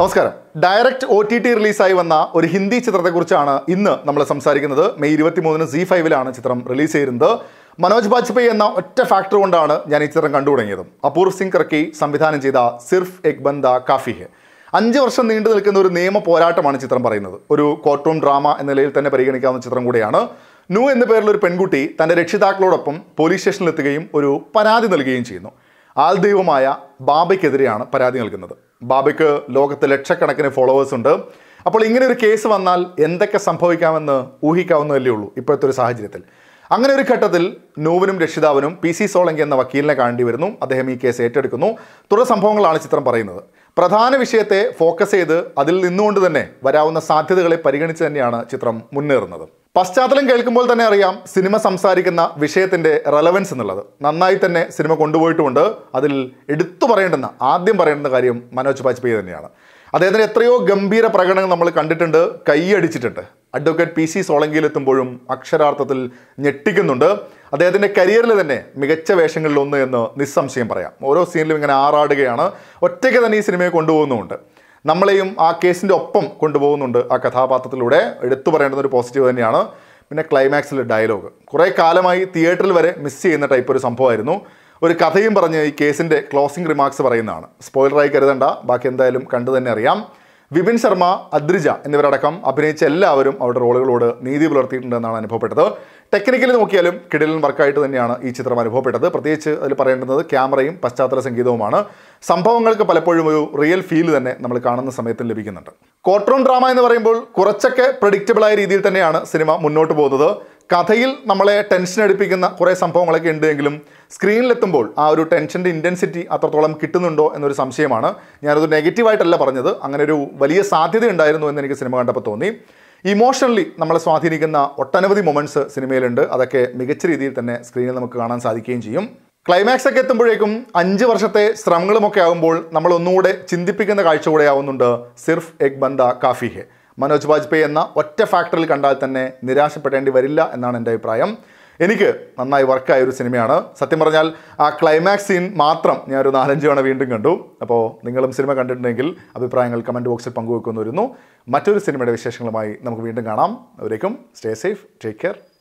നമസ്കാരം direct O T T റിലീസായി വന്ന ഒരു ഹിന്ദി ചിത്രത്തെക്കുറിച്ചാണ് ഇന്ന് നമ്മൾ സംസാരിക്കുന്നത് മെയ് ഇരുപത്തിമൂന്നിന് സി ഫൈവിലാണ് ചിത്രം റിലീസ് ചെയ്യുന്നത് മനോജ് ബാജ്പേയി എന്ന ഒറ്റ ഫാക്ടർ കൊണ്ടാണ് ഞാൻ ഈ ചിത്രം കണ്ടു തുടങ്ങിയത് അപൂർവ് സിംഗ് കർക്കി സംവിധാനം ചെയ്ത സിർഫ് എക് ബന്ദ കാഫി ഹെ അഞ്ച് വർഷം നീണ്ടു നിൽക്കുന്ന ഒരു നിയമ പോരാട്ടമാണ് ചിത്രം പറയുന്നത് ഒരു കോർട്ട് റൂം ഡ്രാമ എന്ന നിലയിൽ തന്നെ പരിഗണിക്കാവുന്ന ചിത്രം കൂടിയാണ് നു എന്ന പേരിൽ ഒരു പെൺകുട്ടി തൻ്റെ രക്ഷിതാക്കളോടൊപ്പം പോലീസ് സ്റ്റേഷനിലെത്തുകയും ഒരു പരാതി നൽകുകയും ചെയ്യുന്നു ആൾദൈവമായ ബാബയ്ക്കെതിരെയാണ് പരാതി നൽകുന്നത് ബാബയ്ക്ക് ലോകത്ത് ലക്ഷക്കണക്കിന് ഫോളോവേഴ്സ് ഉണ്ട് അപ്പോൾ ഇങ്ങനെ ഒരു കേസ് വന്നാൽ എന്തൊക്കെ സംഭവിക്കാമെന്ന് ഊഹിക്കാവുന്നതല്ലേ ഉള്ളൂ ഇപ്പോഴത്തെ ഒരു സാഹചര്യത്തിൽ അങ്ങനെ ഒരു ഘട്ടത്തിൽ നൂവിനും രക്ഷിതാവിനും പി സി സോളങ്കി എന്ന വക്കീലിനെ കാണേണ്ടി വരുന്നു അദ്ദേഹം ഈ കേസ് ഏറ്റെടുക്കുന്നു തുടർ സംഭവങ്ങളാണ് ചിത്രം പറയുന്നത് പ്രധാന വിഷയത്തെ ഫോക്കസ് ചെയ്ത് അതിൽ നിന്നുകൊണ്ട് തന്നെ വരാവുന്ന സാധ്യതകളെ പരിഗണിച്ച് തന്നെയാണ് ചിത്രം മുന്നേറുന്നത് പശ്ചാത്തലം കേൾക്കുമ്പോൾ തന്നെ അറിയാം സിനിമ സംസാരിക്കുന്ന വിഷയത്തിന്റെ റെലവൻസ് എന്നുള്ളത് നന്നായി തന്നെ സിനിമ കൊണ്ടുപോയിട്ടുമുണ്ട് അതിൽ എടുത്തു പറയേണ്ടുന്ന ആദ്യം പറയേണ്ടുന്ന കാര്യം മനോജ് ബാജ്പേയി തന്നെയാണ് അദ്ദേഹത്തിന് എത്രയോ ഗംഭീര പ്രകടനങ്ങൾ നമ്മൾ കണ്ടിട്ടുണ്ട് കൈയടിച്ചിട്ടുണ്ട് അഡ്വക്കേറ്റ് പി സി സോളങ്കിയിലെത്തുമ്പോഴും അക്ഷരാർത്ഥത്തിൽ ഞെട്ടിക്കുന്നുണ്ട് അദ്ദേഹത്തിൻ്റെ കരിയറിൽ തന്നെ മികച്ച വേഷങ്ങളിലൊന്ന് എന്ന് നിസ്സംശയം പറയാം ഓരോ സീനിലും ഇങ്ങനെ ആറാടുകയാണ് ഒറ്റയ്ക്ക് തന്നെ ഈ സിനിമയെ കൊണ്ടുപോകുന്നുമുണ്ട് നമ്മളെയും ആ കേസിൻ്റെ ഒപ്പം കൊണ്ടുപോകുന്നുണ്ട് ആ കഥാപാത്രത്തിലൂടെ എടുത്തു പറയേണ്ടുന്ന ഒരു പോസിറ്റീവ് തന്നെയാണ് പിന്നെ ക്ലൈമാക്സിൽ ഡയലോഗ് കുറേ കാലമായി തിയേറ്ററിൽ വരെ മിസ് ചെയ്യുന്ന ടൈപ്പ് ഒരു സംഭവമായിരുന്നു ഒരു കഥയും പറഞ്ഞ് ഈ കേസിൻ്റെ ക്ലോസിംഗ് റിമാർക്സ് പറയുന്നതാണ് സ്പോയിലറായി കരുതണ്ട ബാക്കി എന്തായാലും കണ്ടു തന്നെ അറിയാം വിപിൻ ശർമ്മ അദ്രിജ എന്നിവരടക്കം അഭിനയിച്ച എല്ലാവരും അവരുടെ റോളുകളോട് നീതി പുലർത്തിയിട്ടുണ്ടെന്നാണ് അനുഭവപ്പെട്ടത് ടെക്നിക്കലി നോക്കിയാലും കിടിലൻ വർക്കായിട്ട് തന്നെയാണ് ഈ ചിത്രം അനുഭവപ്പെട്ടത് പ്രത്യേകിച്ച് അതിൽ പറയേണ്ടുന്നത് ക്യാമറയും പശ്ചാത്തല സംഗീതവുമാണ് സംഭവങ്ങൾക്ക് പലപ്പോഴും ഒരു റിയൽ ഫീൽ തന്നെ നമ്മൾ കാണുന്ന സമയത്ത് ലഭിക്കുന്നുണ്ട് കോർട്രോൺ ഡ്രാമ എന്ന് പറയുമ്പോൾ കുറച്ചൊക്കെ പ്രഡിക്റ്റബിളായ രീതിയിൽ തന്നെയാണ് സിനിമ മുന്നോട്ട് പോകുന്നത് കഥയിൽ നമ്മളെ ടെൻഷൻ അടുപ്പിക്കുന്ന കുറേ സംഭവങ്ങളൊക്കെ ഉണ്ടെങ്കിലും സ്ക്രീനിലെത്തുമ്പോൾ ആ ഒരു ടെൻഷൻ്റെ ഇൻറ്റൻസിറ്റി അത്രത്തോളം കിട്ടുന്നുണ്ടോ എന്നൊരു സംശയമാണ് ഞാനത് നെഗറ്റീവായിട്ടല്ല പറഞ്ഞത് അങ്ങനെ ഒരു വലിയ സാധ്യത ഉണ്ടായിരുന്നു എന്ന് എനിക്ക് സിനിമ കണ്ടപ്പോൾ തോന്നി ഇമോഷണലി നമ്മളെ സ്വാധീനിക്കുന്ന ഒട്ടനവധി മൊമെൻറ്റ്സ് സിനിമയിലുണ്ട് അതൊക്കെ മികച്ച രീതിയിൽ തന്നെ സ്ക്രീനിൽ നമുക്ക് കാണാൻ സാധിക്കുകയും ചെയ്യും ക്ലൈമാക്സ് ഒക്കെ എത്തുമ്പോഴേക്കും അഞ്ച് വർഷത്തെ ശ്രമങ്ങളുമൊക്കെ ആകുമ്പോൾ നമ്മൾ ഒന്നുകൂടെ ചിന്തിപ്പിക്കുന്ന കാഴ്ച കൂടെ ആവുന്നുണ്ട് സിർഫ് എക് ബന്ദ കാഫി ഹെ മനോജ് വാജ്പേയി എന്ന ഒറ്റ ഫാക്ടറിൽ കണ്ടാൽ തന്നെ നിരാശപ്പെടേണ്ടി വരില്ല എന്നാണ് എൻ്റെ അഭിപ്രായം എനിക്ക് നന്നായി വർക്കായ ഒരു സിനിമയാണ് സത്യം പറഞ്ഞാൽ ആ ക്ലൈമാക്സ് സീൻ മാത്രം ഞാൻ ഒരു നാലഞ്ച് തവണ വീണ്ടും കണ്ടു അപ്പോൾ നിങ്ങളും സിനിമ കണ്ടിട്ടുണ്ടെങ്കിൽ അഭിപ്രായങ്ങൾ കമൻറ്റ് ബോക്സിൽ പങ്കുവെക്കുന്നു വരുന്നു മറ്റൊരു സിനിമയുടെ വിശേഷങ്ങളുമായി നമുക്ക് വീണ്ടും കാണാം അവരേക്കും സ്റ്റേ സേഫ് ടേക്ക് കെയർ